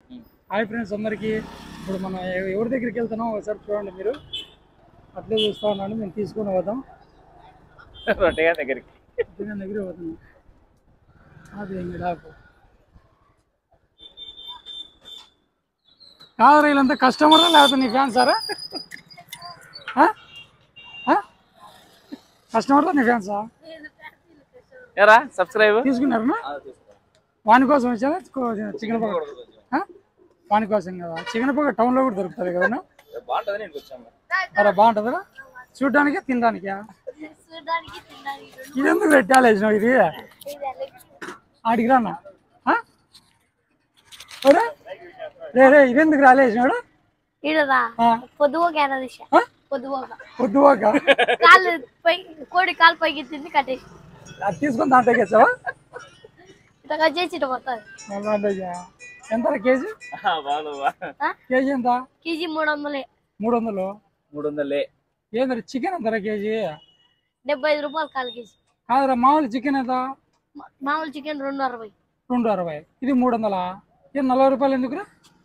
Hi friends అందరికీ ఇప్పుడు మనం ఎ- ఎవరి దగ్గరికి వెళ్తున్నాం ఒకసారి చూడండి మీరు అట్లే చూస్తా ఉన్నాను మేము తీసుకొని పోదాం రొట్టెగా దగ్గరికి దీని దగ్గర పోతున్నాం అది ఇంకడాపు కాదు వీళ్ళంతా కస్టమరా లేకపోతే నీ ఫ్యాన్ సారా కస్టమర్లా నీ ఫ్యాన్సా ఎరా సబ్స్క్రైబ్ తీసుకున్నారనా వాని కోసం వచ్చారా చికెన్ పక్క వాని కోసం కదా చికెన్ పక్క టౌన్లో కూడా దొరుకుతుంది కదా బాగుంటుంది నేను వచ్చాము అరే బాగుంటుందా చూడడానికి తినడానికా చూడడానికి తినడానికి రెండు ఇది ఎందుకు పెట్టాలేసినావు ఇది ఇది ఎలక్ట్రిక్. ఆడికి రానా ఆ? ఒరే రే రే ఇదెందుకు రాలేసినాడు ఈడరా ఆ. పొద్దువోక ఏనా దిశ ఆ? పొద్దువోక పొద్దువాక కాలు పై కోడి కాలు పైకి ఎత్తింది కట్టేసి అది తీసుకొని దాంట్లోకి వచ్చావా ఇట్లా చేసి ఇటు పోతుంది ఎంత కేజీ బాగా కేజీ ఎంత కేజీ మూడు వందలే మూడు వందలు మూడు వందలే ఏంటంటే చికెన్ ఎంతరా కేజీ డెబ్బై ఐదు రూపాయలు కాలు కేజీ కాదురా మామూలు చికెన్ ఎంత మా- మామూలు చికెన్ రెండు అరవై రెండు అరవై ఇది మూడు వందలా ఇది నలభై రూపాయలు ఎందుకురా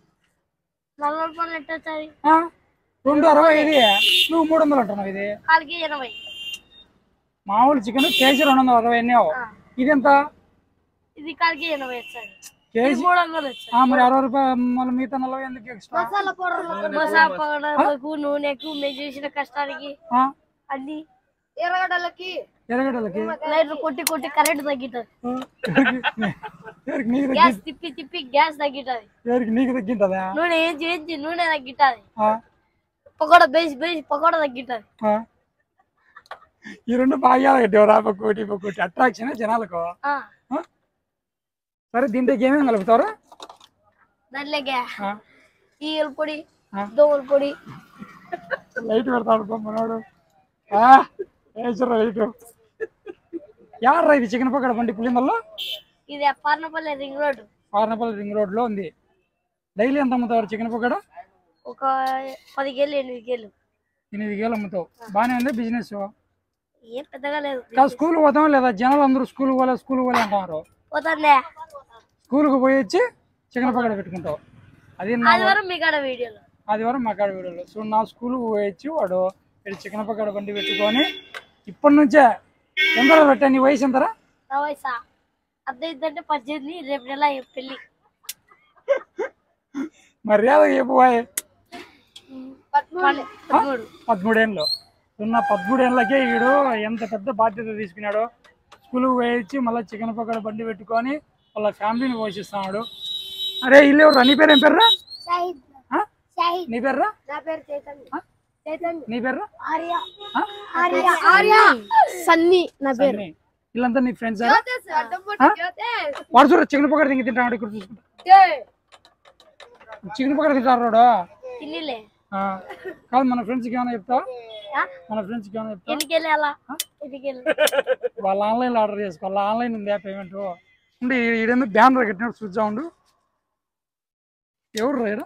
నలభై రూపాయలు ఎట్ట వచ్చాయి ఆ? రెండు అరవై ఇది నువ్వు మూడు వందలు అంటున్నావు ఇది కాలు కేజీ ఎనభై మామూలు చికెన్ కేజీ రెండు వందల అరవై ఎన్నో ఇది ఎంత ఇది కాలు కేజీ ఎనభై వచ్చాయి ఇది కేజీ మూడు వందలు వచ్చాయి ఆ, మరి అరవై రూపాయలు మళ్ళీ మిగతా నలభై ఎందుకు ఎక్స్ట్రా మసాలా పౌడర్ మసాలా పౌడర్లకు నూనెకు మేము చేసిన కష్టానికి ఆ? అన్ని ఎర్రగడ్డలకి ఎర్రగడ్డలకి లైట్లు కొట్టి కొట్టి కరెంట్ తగ్గుతుంది ఎవరికి నీకు తగ్గి గ్యాస్ తిప్పి తిప్పి గ్యాస్ తగ్గుతుంది ఎవరికి నీకు తగ్గింటదా నూనె ఏం చేయించి నూనె తగ్గుతుంది ఆ? పకోడా బేసి బేసి పకోడా తగ్గుతుంది ఆ? ఈ రెండు బాగా కట్టేవరా పక్కోటి పక్కోటి అట్రాక్షన్ జనాలకు ఆ? సరే దీంట్లోకి ఏమేమి కలుపుతారు దాంట్లోకే ఆ? ఈగల పొడి ఆ. దోమల పొడి లైట్ పెడతాడు బొమ్మనాడు వేసారు లైట్ యాడ్రా ఇది చికెన్ పక్కడ బండి పులిందల్లో ఇది Parnapalli ring road Varanapalli ring road లో ఉంది డైలీ ఎంత అమ్ముతారు చికెన్ పక్కడ ఒక పది కేళ్ళు ఎనిమిది కేళ్ళు ఎనిమిది వేలు అమ్ముతావు బాగానే ఉంది బిజినెస్ ఏం పెద్దగా లేదు కాదు స్కూల్ పోతాం లేదా జనాలు అందరూ స్కూల్ పోలే స్కూల్ పోలే అంటున్నారు పోతాండే స్కూల్కి పోయి వచ్చి చికెన్ పక్కడ పెట్టుకుంటావు అది నా ఆదివారం మీ కాడ వీడియోలో ఆదివారం మా కాడ వీడియోలో సో నా స్కూల్కి పోయి వచ్చి వాడు ఇక్కడ చికెన్ పక్కడ బండి పెట్టుకొని ఇప్పటి నుంచే ఎంతలో పెట్టా నీ వయసు ఎంతరా నా వయసా అద్దెంటే పద్దెనిమిది రేపు నెల పెళ్ళి మర్యాద చెప్పబోయే పదమూడు పదమూడు పదమూడేళ్ళు ఉన్న పదమూడేళ్ళకే వీడు ఎంత పెద్ద బాధ్యత తీసుకున్నాడు స్కూల్కి పోయి మళ్ళీ చికెన్ పక్కడ బండి పెట్టుకొని వాళ్ళ ఫ్యామిలీని పోషిస్తున్నాడు అరే ఇల్లు ఎవరు నీ పేరు ఏం పేర్రా షాహిద్ ఆ? షాహిద్ నీ పేర్రా నా పేరు చైతన్య చైతన్య నీ పేర్రా ఆర్య ఆ? ఆర్య ఆర్య సన్నీ నా పేరు సన్నీ. వీళ్ళంతా నీ ఫ్రెండ్స్ వాడు చూడ చికెన్ పక్కడ తింగి తింటాడు ఇక్కడ చూసుకుంటా చికెన్ పక్కడ తింటారు వాడు తిన్నిలే ఆ. కాదు మన ఫ్రెండ్స్కి ఏమైనా చెప్తావా ఆ? మన ఫ్రెండ్స్కి ఏమైనా చెప్తావా ఎన్నికెళ్ళి అలా ఎన్నికెళ్ళి వాళ్ళ ఆన్లైన్లో ఆర్డర్ చేసుకో వాళ్ళ ఆన్లైన్ ఉందా పేమెంట్ ఉండి ఈడేందుకు బ్యానర్ కట్టినట్టు చూద్దా ఉండు ఎవరు రా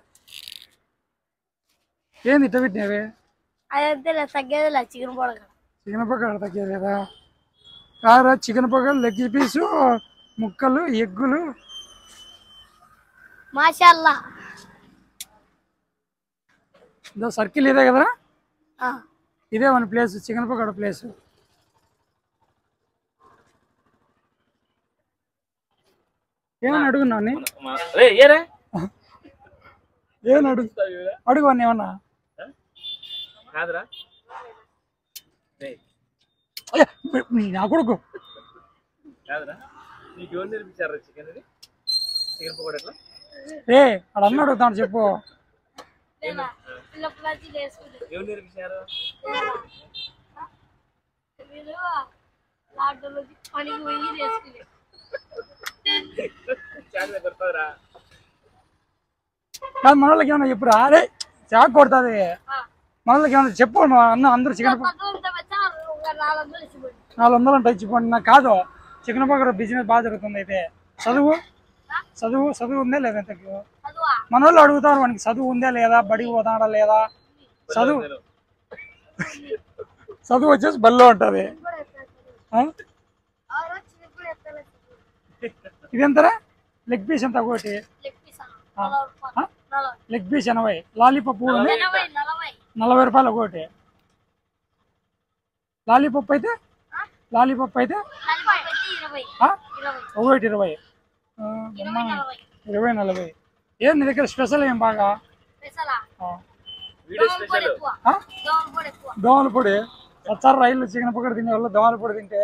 ఏంది ఇట్ట పెట్టినవే అదంతే తగ్గేది లే చికెన్ పొడగ చికెన్ పక్క తగ్గేదా కారా చికెన్ పక్క లెగ్ పీసు ముక్కలు ఎగ్గులు మాషాల్లా ఇదో సర్కిల్ ఇదే కదరా ఆ. ఇదే మన ప్లేస్ చికెన్ పక్కడ ప్లేస్ ఏమని అడుగున్నావు నీ? రే ఏరే ఏమని అడుగు అడుగు అన్న ఏమన్నా కాదురా రే అయ్యా, నీ నా కొడుకు కాదురా నీకు ఎవరు నేర్పించారా చికెన్ ఇది చికెన్ పకోడా ఎట్లా ఏ వాడు అన్న అడుగుతాడు చెప్పు లేదా? పిల్లప్పటి నుంచి నేర్చుకుంటే. ఎవరు నేర్పించారు లేదా? మీరు లాక్డౌన్ నుంచి పనికి పోయి నేర్చుకునే చాలా కొడతావురా కాదు మన వాళ్ళకి ఏమన్నా చెప్పురా అరే చాక్ కొడుతుంది మన వాళ్ళకి ఏమన్నా చెప్పు మా అన్న అందరూ చికెన్ పక్కన ఉంటే వచ్చా ఒక నాలుగు వందలు ఇచ్చిపోయింది నాలుగు వందలు అంటే ఇచ్చిపోండి నాకు కాదు చికెన్ పక్కన బిజినెస్ బాగా జరుగుతుంది అయితే చదువు చదువు చదువు ఉందా లేదా ఇంతకు చదువా మన వాళ్ళు అడుగుతారు వానికి చదువు ఉందా లేదా బడికి పోతాడా లేదా చదువు చదువు వచ్చేసి బల్లో ఉంటుంది ఆ? ఇది ఎంతరా లెగ్ పీస్ ఎంత ఒకటి లెగ్ పీసా నలభై రూపాయలు. నలభై లెగ్ పీస్ ఎనభై లాలీపప్ కూడా ఉంది ఎనభై నలభై నలభై రూపాయలు ఒకటి లాలీపప్ అయితే లాలీపప్ అయితే నలభై పెట్టి ఇరవై ఆ? ఇరవై ఒకటి ఇరవై ఆ, ఇరవై నలభై ఇరవై నలభై ఏం నీ దగ్గర స్పెషల్ ఏం బాగా పెసలా ఆ. వీడియో దోమల పొడి స్పెషల్ ఎక్కువ ఆ? దోమల పొడి ఎక్కువ దోమల పొడి సచ్చారు రైలు చికెన్ పక్కన తినే వాళ్ళు దోమల పొడి తింటే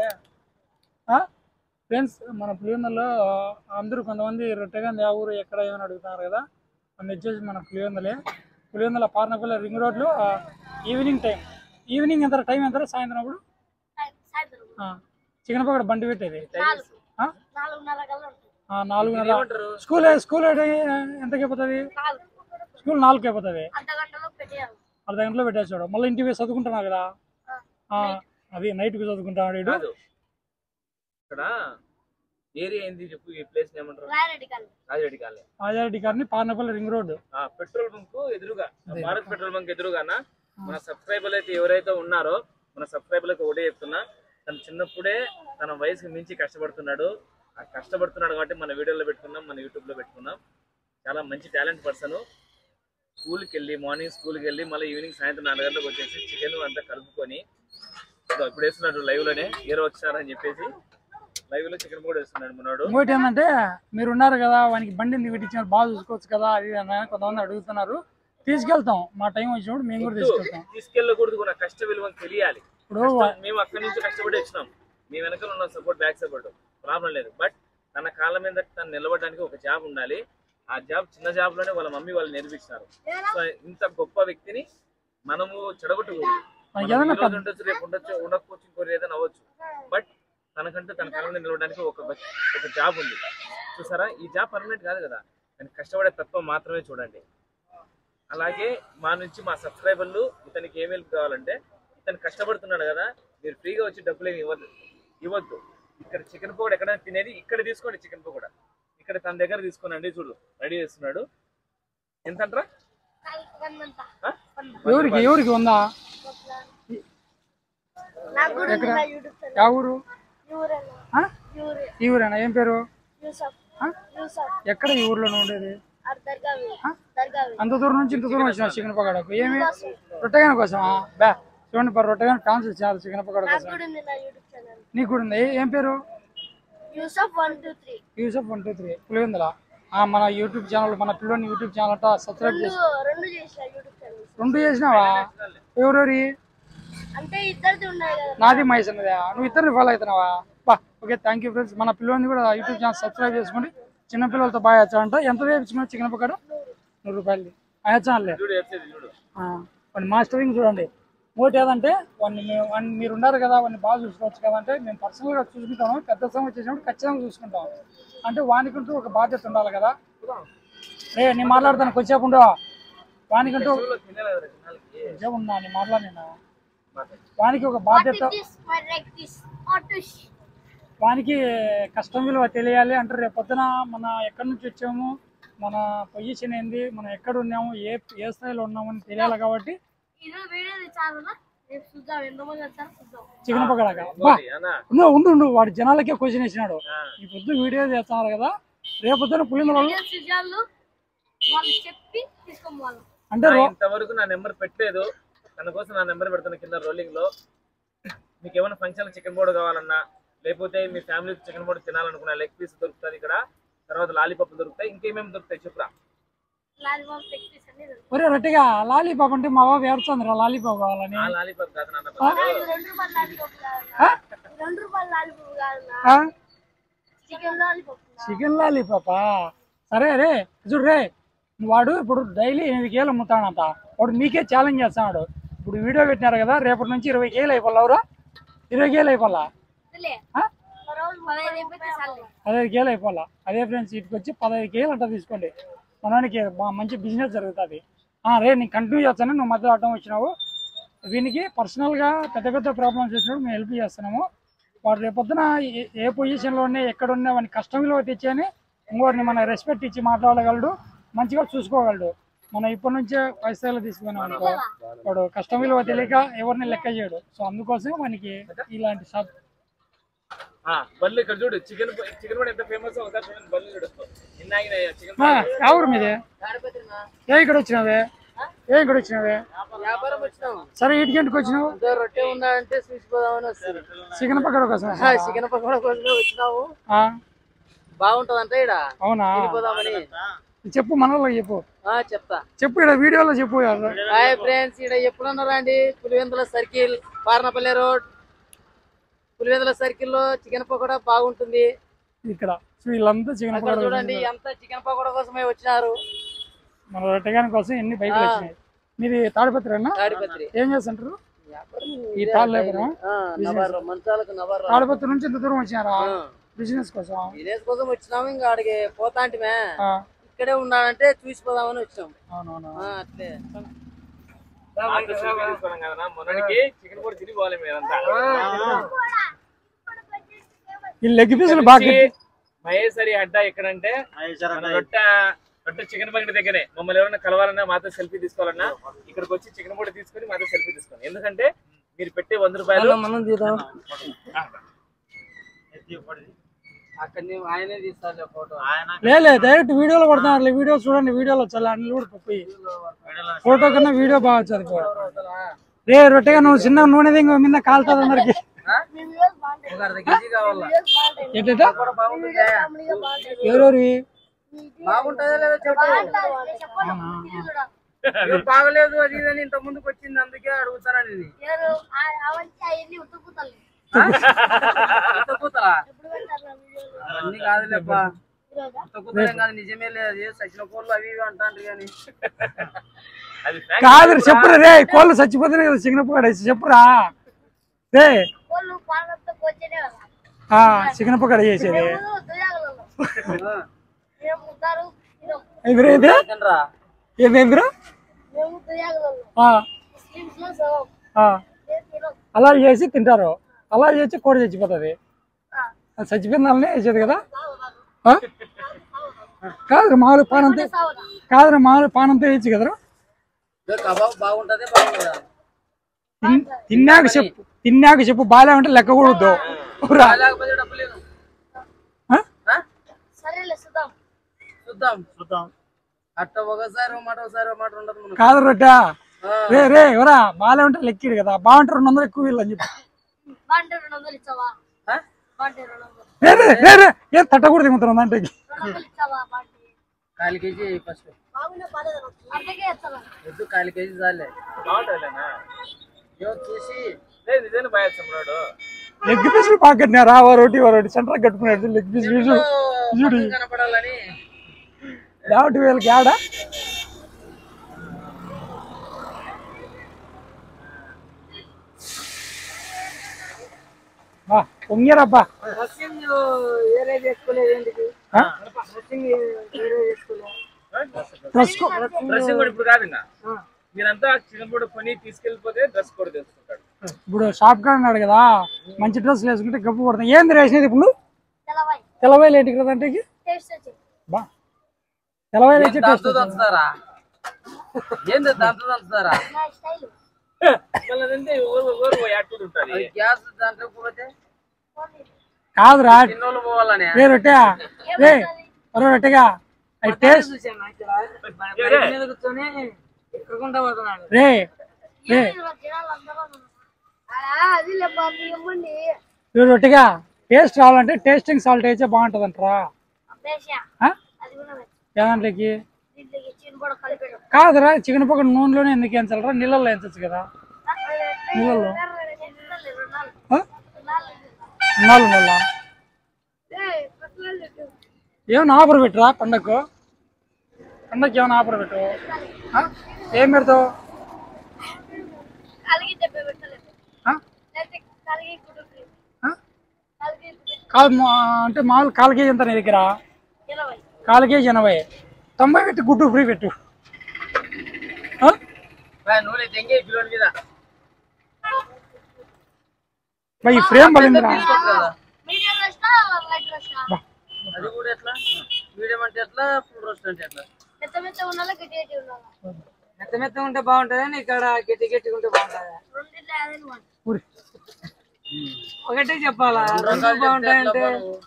ఫ్రెండ్స్ మన పులివెందులో అందరూ కొంతమంది రొట్టెగా ఆ ఊరు ఎక్కడ ఏమని అడుగుతున్నారు కదా మన వచ్చేసి మన పులివెందులే పులివెందుల పార్నపల్లి రింగ్ రోడ్లో ఈవినింగ్ టైం ఈవినింగ్ ఎంత టైం ఎంత సాయంత్రం అప్పుడు సాయ- సాయంత్రం చికెన్ పక్కన బండి పెట్టేది నాలుగు ఆ? నాలుగున్నర కల్లా ఉంటుంది ఆ, నాలుగున్నర ఏమంటారు స్కూల్ స్కూల్ ఎంతకి అయిపోతుంది నాలుగు స్కూల్ నాలుగుకి అయిపోతుంది అర్ధ గంటలో పెట్టేయాలి అర్ధ గంటలో పెట్టేసాడు మళ్ళీ ఇంటికి పోయి చదువుకుంటున్నావు కదా ఆ. ఆ, అది నైట్కి చదువుకుంటాడు వీడు కాదు ఇక్కడ ఏరియా ఏంది చెప్పు ఈ ప్లేస్ ఏమంటారు రాయరెడ్డి కాలనీ రాజరెడ్డి కాలనీ ఆజారెడ్డి గారిని పార్నపల్లి రింగ్ రోడ్ ఆ పెట్రోల్ బంక్ ఎదురుగా ఆ భారత్ పెట్రోల్ బంక్ ఎదురుగాన మన సబ్స్క్రైబర్లు అయితే ఎవరైతే ఉన్నారో మన సబ్స్క్రైబర్లకు ఒకటే చెప్తున్నా తను చిన్నప్పుడే తన వయసుకి మించి కష్టపడుతున్నాడు ఆ కష్టపడుతున్నాడు కాబట్టి మన వీడియోలో పెట్టుకున్నాం మన యూట్యూబ్ లో పెట్టుకున్నాం చాలా మంచి టాలెంట్ పర్సన్ స్కూల్కి వెళ్ళి మార్నింగ్ స్కూల్కి వెళ్ళి మళ్ళీ ఈవినింగ్ సాయంత్రం నాలుగు గంటలకు వచ్చేసి చికెన్ అంతా కలుపుకొని ఇదిగో ఇప్పుడు వేస్తున్నాడు లైవ్ లోనే హీరో వచ్చారని చెప్పేసి లైవ్ లో చికెన్ కూడా వేస్తున్నాడు మనోడు ఇంకోటి ఏంటంటే మీరు ఉన్నారు కదా వానికి బండి ఎందుకు పెట్టించారు బాగా చూసుకోవచ్చు కదా అది ఇది అని కొంతమంది అడుగుతున్నారు తీసుకెళ్తాం మా టైం వచ్చినప్పుడు మేము కూడా తీసుకెళ్తాం తీసుకెళ్ళకూడదు కూడా కష్ట విలువ తెలియాలి ఇప్పుడు కష్టం- మేము అక్కడి నుంచి కష్టపడి వచ్చినాం మీ వెనకాల ఉన్న సపోర్ట్ బ్యాక్ సపోర్ట్ ప్రాబ్లం లేదు బట్ తన కాళ్ళ మీద తను నిలబడడానికి ఒక జాబ్ ఉండాలి ఆ జాబ్ చిన్న జాబ్ లోనే వాళ్ళ మమ్మీ వాళ్ళు నేర్పించినారు సో ఇంత గొప్ప వ్యక్తిని మనము చెడగొట్టకూడదు మనం ఏదైనా ఈ రోజు ఉండొచ్చు రేపు ఉండొచ్చు ఉండకపోవచ్చు ఇంకోటి ఏదైనా అవ్వచ్చు బట్ తనకంటూ తన కాళ్ళ మీద నిలబడడానికి ఒక వ్యక్- ఒక జాబ్ ఉంది చూసారా ఈ జాబ్ పర్మనెంట్ కాదు కదా కానీ కష్టపడే తత్వం మాత్రమే చూడండి అలాగే మా నుంచి మా సబ్స్క్రైబర్లు ఇతనికి ఏం హెల్ప్ కావాలంటే ఇతను కష్టపడుతున్నాడు కదా మీరు ఫ్రీగా వచ్చి డబ్బులు ఏమి ఇవ్వద్దు ఇవ్వద్దు ఇక్కడ చికెన్ పకోడా ఎక్కడ తినేది ఇక్కడ తీసుకోండి చికెన్ పకోడా ఇక్కడ తన దగ్గర తీసుకోనండి చూడు రెడీ చేస్తున్నాడు ఎంత అంటారా వందంత ఆ? ఎవరికి ఎవరికి ఉందా నాకు కూడా ఉంది నా యూట్యూబ్ ఛానల్ యా ఊరు యూరేనా ఆ? యూరే ఈ ఊరేనా ఏం పేరు యూసఫ్ ఆ? యూసఫ్ ఎక్కడ ఈ ఊర్లో ఉండేది ఆడ దర్గావి దర్గావి అంత దూరం నుంచి ఇంత దూరం వచ్చిన చికెన్ పకోడాకు ఏమి రొట్టెగాని కోసమా బా చూడండి పర్ రొట్టెగాని ఫ్యాన్స్ వచ్చారు చికెన్ పకోడా నాకు కోసం కూడా ఉంది నా యూట్యూబ్ ఛానల్ నీకు కూడా ఉంది ఏ- ఏం పేరు Yusuf one two three Yusuf one two three Pulivendula ఆ, మన యూట్యూబ్ ఛానల్ మన పిల్లోని యూట్యూబ్ ఛానల్ అంతా సబ్స్క్రైబ్ చేసి రెండు రెండు చేసిన యూట్యూబ్ ఛానల్ రెండు చేసినావా ఎవరెవరి అంటే ఇద్దరిది ఉన్నాయి కదా నాది మహేష్ అన్నదా నువ్వు ఇద్దరిని ఫాలో అవుతున్నావా బా ఓకే థ్యాంక్ యూ ఫ్రెండ్స్ మన పిల్లోని కూడా యూట్యూబ్ ఛానల్ సబ్స్క్రైబ్ చేసుకోండి చిన్న పిల్లలతో బాగా వచ్చారంట ఎంత వేయించుకున్నా చికెన్ పకోడా నూరు రూపాయలు ఆ ఛానల్ చూడు వెబ్సైట్ చూడు వాడి మాస్టరింగ్ చూడండి ఇంకోటి ఏదంటే వాడిని మేము వాడిని మీరు ఉన్నారు కదా వాడిని బాగా చూసుకోవచ్చు కదా అంటే మేము పర్సనల్గా చూసుకుంటాము పెద్ద సమయం వచ్చేసినప్పుడు ఖచ్చితంగా చూసుకుంటాం అంటే వానికంటూ ఒక బాధ్యత ఉండాలి కదా రే నేను మాట్లాడతాను కొంచెంసేపు ఉండవు వానికంటూ చూడు, తినలేదు రా తినాలికి. కొంచెం ఉన్నా నేను మాట్లాడినా మాట్లాడు. వానికి ఒక బాధ్యత దిస్ మై లైక్ దిస్ ఆటుష్ వానికి కష్టం విలువ తెలియాలి అంటే రేపు పొద్దున మన ఎక్కడి నుంచి వచ్చాము మన పొజిషన్ ఏంది మనం ఎక్కడ ఉన్నాము ఏ ఏ స్థాయిలో ఉన్నామని తెలియాలి కాబట్టి ఈరోజు వీడియో చాలా రేపు చూద్దాం ఎంతమంది వచ్చారో చూద్దాం చికెన్ పక్కడాక బా ఇంకోటి, అన్నా ఉండు ఉండు ఉండు వాడి జనాలకే క్వశ్చన్ వేసినాడు ఆ, ఈ పొద్దు వీడియో చేస్తున్నారు కదా రేపొద్దున పులింద వాళ్ళు వీడియో చూసాళ్ళు వాళ్ళు చెప్పి తీసుకోము వాళ్ళు అంటే నా రో- ఇంతవరకు నా నెంబర్ పెట్టలేదు తన కోసం నా నెంబర్ పెడుతున్న కింద రోలింగ్ లో మీకు ఏమైనా ఫంక్షన్ చికెన్ బోర్డు కావాలన్నా లేకపోతే మీ ఫ్యామిలీ చికెన్ బోర్డు తినాలనుకున్నా లెగ్ పీస్ దొరుకుతుంది ఇక్కడ తర్వాత లాలీపాప్ దొరుకుతాయి ఇంకేమేమి దొరుకుతాయి చెప్పురా లాలీపాప్ లెగ్ పీస్ అన్ని దొరుకుతాయి. ఒరే రొట్టెగా లాలీపాప్ అంటే మా బాబు ఏడుస్తుంది లాలీపాప్ కావాలని ఆ లాలీపాప్ కాదు నాన్న ఇది రెండు రూపాయల లాలీపాప్ కాదన్నా ఇది రెండు రూపాయల లాలీపాప్ కాదన్నా ఆ? చికెన్ లాలీపాప్ చికెన్ లాలీపాపా సరే రే చూడు రే వాడు ఇప్పుడు డైలీ ఎనిమిది కేలు అమ్ముతాడంట వాడు మీకే ఛాలెంజ్ చేస్తున్నాడు ఇప్పుడు వీడియో పెట్టినారు కదా రేపటి నుంచి ఇరవై కేలు అయిపోలేవురా ఇరవై కేలు అయిపోలా వదిలే ఆ? రోజు పదహైదు అయిపోతే చాలు పదహైదు కేలు అయిపోలా అదే ఫ్రెండ్స్ ఇటుకు వచ్చి పదహైదు కేలు అంట తీసుకోండి మనకి మంచి బిజినెస్ జరుగుతుంది రే నేను కంటిన్యూ చేస్తాను నువ్వు మధ్యలో అడ్డం వచ్చినావు వీనికి పర్సనల్గా పెద్ద పెద్ద ప్రాబ్లమ్స్ వచ్చినప్పుడు మేము హెల్ప్ చేస్తున్నాము వాడు రేపొద్దున ఏ- ఏ పొజిషన్లో ఉన్నా ఎక్కడ ఉన్నా వాడిని కష్టం విలువ తెచ్చని ఇంకోటిని మన రెస్పెక్ట్ ఇచ్చి మాట్లాడగలడు మంచిగా చూసుకోగలడు మనం ఇప్పటి నుంచే పైసలు తీసుకున్నాం అనుకో వాడు కష్టం విలువ తెలియక ఎవరిని లెక్క చేయడు సో అందుకోసం మనకి ఇలాంటి షాప్ ఆ, బల్లి ఇక్కడ చూడు చికెన్ చికెన్ కూడా ఎంత ఫేమస్ ఒకసారి చూడండి బల్లి చూడు నిన్న చికెన్ మా, ఎవరు మీది ఏ ఇక్కడ వచ్చినావే ఏ ఇక్కడ వచ్చినావే వ్యాపారం వచ్చినాం సరే ఇటుకెందుకు వచ్చినావు ఇదో రొట్టె ఉందా అంటే చూసిపోదామని వస్తుంది చికెన్ పక్కన కోసం చికెన్ పకోడా కోసమే వచ్చినాము ఆ, బాగుంటదంట ఇడ అవునా పోదామని చెప్పు మనలో చెప్పు ఆ చెప్తా చెప్పు ఇక్కడ వీడియోలో చెప్పు హాయ్ ఫ్రెండ్స్ ఇక్కడ ఎప్పుడన్నా రండి Pulivendula circle Parnapalle road Pulivendula circle లో చికెన్ పకోడా బాగుంటుంది ఇక్కడ సో వీళ్ళంతా చికెన్ అక్కడ చూడండి ఎంత చికెన్ పకోడా కోసమే వచ్చినారు మన రొట్టెగాని కోసం ఎన్ని బైకులు వచ్చినాయి మీది తాడిపత్రి అన్న తాడిపత్రి ఏం చేస్తుంటారు వ్యాపారం ఈ తాడు లేబరా ఆ, నవారు మంచాలకు నవారు తాడిపత్రి నుంచి ఇంత దూరం వచ్చినారా బిజినెస్ కోసం బిజినెస్ కోసం వచ్చినాము ఇంకా ఆడికి పోతా అంటమే ఆ, ఇక్కడే ఉన్నాడంటే చూసిపోదామని వచ్చినాం అవునవును ఆ, అట్లే తీసుకోవడం కదా మొన్నటికి చికెన్ కూడా తిని పోవాలి మీరంతా ఈ లెగ్ పీసులు బాగా మంచి మహేశ్వరి అడ్డా ఎక్కడంటే మన రొట్టె రొట్టె చికెన్ బండి దగ్గరే మమ్మల్ని ఎవరైనా కలవాలన్నా మాతో సెల్ఫీ తీసుకోవాలన్నా ఇక్కడికి వచ్చి చికెన్ కూడా తీసుకొని మాతో సెల్ఫీ తీసుకోండి ఎందుకంటే మీరు పెట్టే వంద రూపాయలు మనం తీద్దాం అక్కడ నీవు ఆయనే తీస్తాలే ఫోటో లేదు డైరెక్ట్ వీడియోలో కొడుతున్నారు వీడియో చూడండి వీడియోలో చాలా అన్ని కూడా పోయి ఫోటో కన్నా వీడియో బాగా వచ్చేది పో. రే రొట్టెగా నువ్వు చిన్న నూనె దింగ మీద కాలుతుంది అందరికి ఒక అర్ధ కేజీ కావాలా ఏంటంటే కూడా బాగుంటుందా ఎవరెవరివి బాగుంటుందా లేదా చెప్పు ఇవి బాగలేదు అది ఇది అని ఇంత ముందుకు వచ్చింది అందుకే అడుగుతానని ఇది. ఇంత కూతలా అన్ని కాదులేప్పా ఇంత కూతలేం కాదు నిజమే లేదు సచిన కోళ్ళు అవి ఇవి అంటాండ్రు కానీ అది fact. కాదు చెప్పురా రే కోళ్ళు చచ్చిపోతున్నాయి కదా చికెన్ పకోడేసి చెప్పురా రే ఆ, చికెన్ పకోడ చేసేది ఎదురు ఎదురు తినరా ఏది ఎదురు ఆ, ఆ. అలా చేసి తింటారు అలా చేసి కోడి చచ్చిపోతుంది అది చచ్చిపోయిన వాళ్ళనే వేసేది కదా ఆ? కాదురా మామూలు పానంతో కాదురా మామూలు పానంతో వేయచ్చు కదరా ఇదో కబాబ్ బాగుంటది బాగుంటుందా తిన్- తిన్నాక చెప్పు తిన్నాక చెప్పు బాగా ఉంటే లెక్క కూడదు ఊరా. లేకపోతే డబ్బులు లేవు. ఆ? ఆ? సరేలే చూద్దాం చూద్దాం చూద్దాం అట్ట ఒకసారి ఒక మాట ఒకసారి ఒక మాట ఉండదు మనకు కాదు రొట్టె రే రే ఎవరా బాగా ఉంటే లెక్కిడు కదా బాగుంటే రెండు వందలు ఎక్కువ వీళ్ళు అని చెప్పి బాంటే రెండు వందలు ఇచ్చావా ఆ? బాంటే రెండు వందలు రే రే రే రే ఏం తట్టకూడదు దిగుతున్నాం దాంట్లో రెండు వందలు ఇచ్చావా బాంటే కాలు కేజీ ఫస్ట్ బాగున్నా పర్లేదు అంతకే ఇస్తాను ఎద్దు కాలు కేజీ చాలే బాగుంటుందిలేనా ఇవ్వ చూసి లేదు నిజంగా బాగా సమ్రాడు లెగ్ పీసులు బాగా కట్టినారా ఓ రోటి ఓ రోటి సెంటర్ కట్టుకున్నాడు లెగ్ పీస్ పీసు చూడు పక్కన కనపడాలని కాబట్టి వీళ్ళకి ఆడ బా పొంగిరబ్బా డ్రెస్సింగ్ వేరే చేసుకోలేదు ఎందుకు ఆ? డ్రెస్సింగ్ వేరే చేసుకోలేదు డ్రెస్ కో- డ్రెస్సింగ్ కూడా ఇప్పుడు కాదు ఇంకా మీరంతా చికెన్ కూడా కొని తీసుకెళ్ళిపోతే డ్రెస్ కూడా తెచ్చుకుంటాడు ఇప్పుడు షాప్ కాడ ఉన్నాడు కదా మంచి డ్రెస్సులు వేసుకుంటే గప్పు పడతాయి ఏంది వేసినది ఇప్పుడు తెలవాయి తెల్లవాయలు ఏంటి కదా అంటే టేస్ట్ వచ్చి బా తెల్లవాయలు వచ్చి టేస్ట్ దాంతో దంచుతారా ఏంది దాంతో దంచుతారా నా స్టైల్ మళ్ళీ అదంటే ఓరు ఓరు యాక్టివ్ ఉంటుంది అది గ్యాస్ దాంట్లో పోతే కాదురా చిన్నోళ్ళు పోవాలని రే రొట్టె రే ఒరే రొట్టెగా అది టేస్ట్ మీద కూర్చొని ఎక్కకుండా పోతున్నాడు రే రే జనాలు అందరూ అది లేపా ఇవ్వండి రే రొట్టెగా టేస్ట్ రావాలంటే టేస్టింగ్ సాల్ట్ వేస్తే బాగుంటుంది అంటారా అభ్యాస అది కూడా పెట్టు. ఏదాంట్లోకి దీంట్లోకి చిన్న కూడా కలిపాడు కాదురా చికెన్ పక్కన నూనెలోనే ఎందుకు ఎంచాలరా నీళ్ళల్లో ఎంచచ్చు కదా నీళ్ళల్లో ఆ? నాలుగు నెలల ఏమైనా ఆఫర్ పెట్టురా పండగకు పండగకి ఏమైనా ఆఫర్ పెట్టు ఆ? ఏం పెడతావు కలిగి దెబ్బ పెట్టలేదు ఆ? లేకపోతే కలిగి గుడ్డు ఫ్రీ. ఆ? కలిగి గుడ్డు కాదు మా- అంటే మామూలు కాలు కేజీ ఎంత నీ దగ్గర ఇరవై కాలు కేజీ ఎనభై తొంభై పెట్టి గుడ్డు ఫ్రీ పెట్టు ఆ? నూనె తెంగే కిలోల మీద మరి ఈ ఫ్రేమ్ పడిందిరా మీడియం రెస్టా లైట్ రెస్టా అది కూడా ఎట్లా మీడియం అంటే ఎట్లా ఫుల్ రోస్ట్ అంటే ఎట్లా మెత్త మెత్త ఉండాలా గట్టి గట్టి ఉండాలా మెత్త మెత్త ఉంటే బాగుంటుంది ఇక్కడ గట్టి గట్టిగా ఉంటే బాగుంటుంది రెండిట్లో ఏదైనా one. ఊరి. ఒకటే చెప్పాలా రెండు బాగుంటాయంటే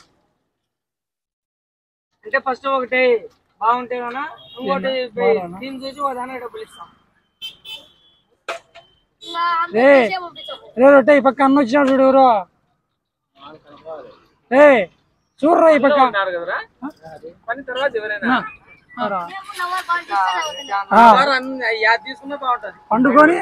అంటే ఫస్ట్ ఒకటి బాగుంటే కన్నా ఇంకోటి దీన్ని చూసి ఒక దానికి డబ్బులు ఇస్తాం రే రే రొట్టె ఈ పక్క అన్న వచ్చినాడు చూడు ఎవరో రే చూడరా ఈ పక్క ఉన్నారు కదరా పని తర్వాత ఎవరైనా రా. తీసుకుంటే ఆ, సార్ అన్ని యాద్ తీసుకున్నా బాగుంటది పండుకొని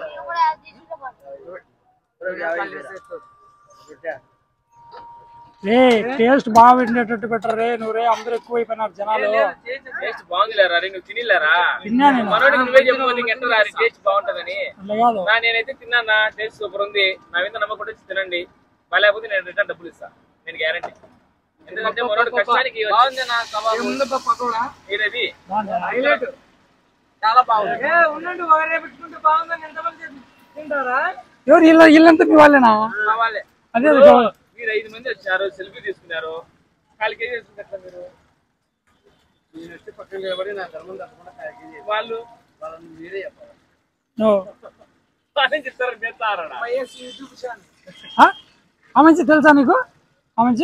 రే టేస్ట్ బాగా పెట్టినట్టు పెట్టరు రే నువ్వు రే అందరూ ఎక్కువైపోయినారు జనాలు టేస్ట్ బాగుందిలేరా రే నువ్వు తినిలేరా తిన్నా నేను మనోడికి నువ్వే చెప్పు నీకు ఎట్లా రారి టేస్ట్ బాగుంటదని అట్లా కాదు నా నేనైతే తిన్నానా టేస్ట్ సూపర్ ఉంది నా మీద నమ్మకం వచ్చి తినండి లేకపోతే నేను రిటర్న్ డబ్బులు ఇస్తా నేను గ్యారంటీ ఎందుకంటే మనోడు కష్టానికి బాగుంది నా కబాబ్ ముందు పకోడా ఇది హైలైట్ చాలా బాగుంది ఏ ఉండండి ఒకరే పెట్టుకుంటే బాగుందని ఎంతమంది తింటారా ఎవరు ఇల్లు ఇల్లంతా మీ వాళ్ళేనా కావాలి అదే అది కావాలి. మీరు ఐదు మంది వచ్చారు సెల్ఫీ తీసుకున్నారు కాలు కేజీ వేసుకుంటారు మీరు నేను వచ్చి పక్కన నిలబడి నా ధర్మం తప్పకుండా ప్యాకేజ్ చేయాలి. వాళ్ళు వాళ్ళని మీరే చెప్పాలి నువ్వు వాళ్ళని చెప్తారు చేస్తారా వైఎస్ యూట్యూబ్ ఛానల్ ఆ? ఆ మంచి తెలుసా నీకు ఆ మంచి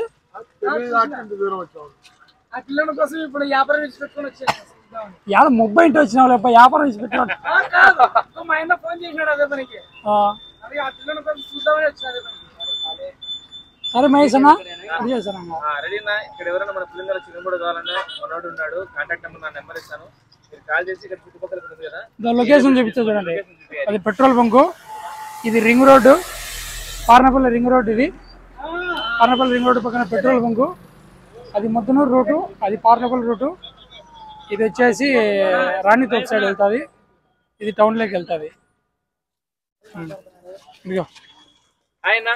ఆ పిల్లల కోసం ఇప్పుడు వ్యాపారం ఇచ్చి పెట్టుకొని వచ్చాను యాడ ముప్పై ఇంటి వచ్చినావు లేప వ్యాపారం ఇచ్చి పెట్టినాడు ఆ, కాదు ఇంకో మా ఆయన ఫోన్ చేసినాడు అదే పనికి అది ఆ పిల్లల కోసం చూద్దామని వచ్చిన అదే పనికి సరే మహేష్ అన్న అది చేశాను రెడీనా ఇక్కడ ఎవరైనా మన పిల్లలు చికెన్ కూడా కావాలన్నా మనోడు ఉన్నాడు కాంటాక్ట్ నెంబర్ నా నెంబర్ ఇస్తాను మీరు కాల్ చేసి ఇక్కడ చుట్టుపక్కల ఇక్కడ ఉంది కదా దా లొకేషన్ చూపిస్తా చూడండి అది పెట్రోల్ బంకు ఇది ring road Parnapalli ring road ఇది పార్నపల్లి రింగ్ రోడ్డు పక్కన పెట్రోల్ బంకు అది ముద్దనూరు రూటు అది పార్నపల్లి రూటు ఇది వచ్చేసి రాణి తోపు సైడ్ వెళ్తుంది ఇది టౌన్లోకి వెళ్తుంది ఇదిగో ఆయన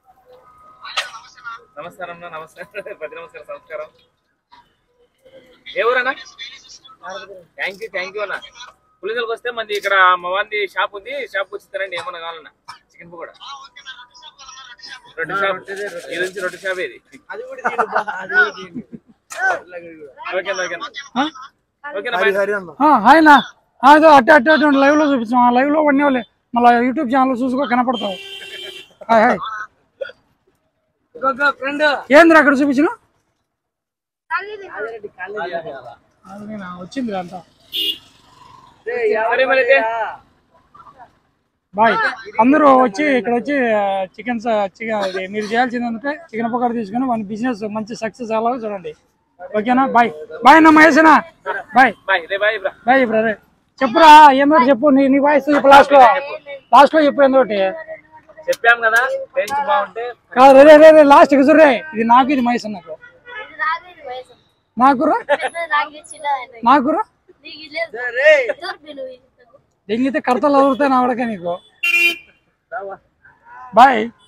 నమస్కారం అన్న నమస్కారం పది నమస్కారం సంస్కారం ఎవరన్నా థ్యాంక్ యూ థ్యాంక్ యూ అన్న పులిందలకు వస్తే మంది ఇక్కడ మా వాంది షాప్ ఉంది షాప్ వచ్చి తినండి ఏమన్నా కావాలన్నా చికెన్ పకోడా రొట్టె షాప్ ఇది నుంచి రొట్టె షాప్ ఇది అది కూడా తీయండి బా, అది కూడా తీయండి. ఓకేనా ఓకేనా ఆ? ఓకేనా బాయ్. ఆ, హాయ్ నా ఆ, ఇదో అట్టే అట్టే అట్టే లైవ్ లో చూపించాం ఆ లైవ్ లో వన్ వాళ్ళే మళ్ళీ యూట్యూబ్ ఛానల్ చూసుకో కనపడతావు హాయ్ హాయ్ ఇంకొక ఫ్రెండ్ ఏంద్ర అక్కడ చూపించిన వచ్చింది అంతా సరే మరి అయితే బాయ్ అందరూ వచ్చి ఇక్కడ వచ్చి చికెన్ చికెన్ ఇది మీరు చేయాల్సింది ఏంటంటే చికెన్ పకోడా తీసుకొని మన బిజినెస్ మంచి సక్సెస్ అవ్వాలో చూడండి ఓకేనా బాయ్ బాయ్ అన్న మహేషనా బాయ్ బాయ్ రే బాయ్ బ్రా బాయ్ బ్రదర్ చెప్పురా ఏమో చెప్పు నీ నీ వాయిస్ చెప్పు లాస్ట్ లో లాస్ట్ లో చెప్పు ఏందోటి చెప్పాం కదా టేస్ట్ బాగుంటే కాదు రే రే రే లాస్ట్ కి చూరే ఇది నాకు ఇది మహేష్ నాకు ఇది రాదు ఇది వయసు నాకురా పెద్దది నాకు ఇచ్చిందా ఆయన. నాకురా నీకు ఇది లేదు దొరికి నువ్వు ఇది. దెంగితే కడతలు అవుతాయి నా వాడకే నీకు బాయ్